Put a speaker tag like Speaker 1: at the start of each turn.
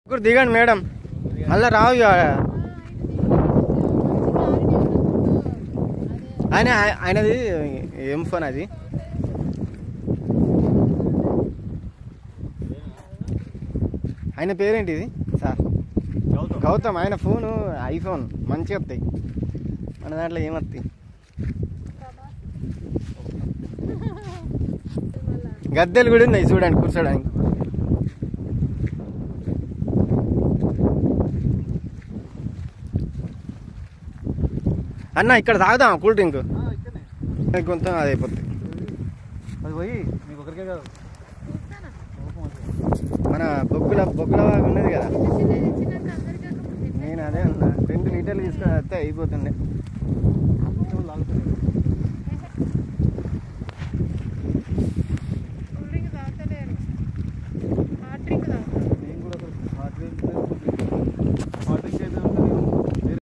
Speaker 1: ఇప్పుడు దిగండి మేడం మళ్ళీ రావు ఇక. ఆయన ఆయనది ఏం ఫోన్ అది ఆయన పేరేంటిది సార్ గౌతమ్ ఆయన ఫోను ఐఫోన్ మంచిగా వస్తాయి మన దాంట్లో ఏమొస్తాయి గద్దెలు కూడా ఉన్నాయి చూడండి కూర్చోడానికి అన్న ఇక్కడ తాగుదాం కూల్ డ్రింక్ కొంచెం అది అయిపోతుంది
Speaker 2: అది పోయి మీకు ఒకరికే కాదు
Speaker 1: మన బొగ్గుల బొగ్గుల వాగు ఉన్నది కదా నేను అదే అన్న రెండు లీటర్లు తీసుకొని వస్తే అయిపోతుండే
Speaker 2: లాగుతుంది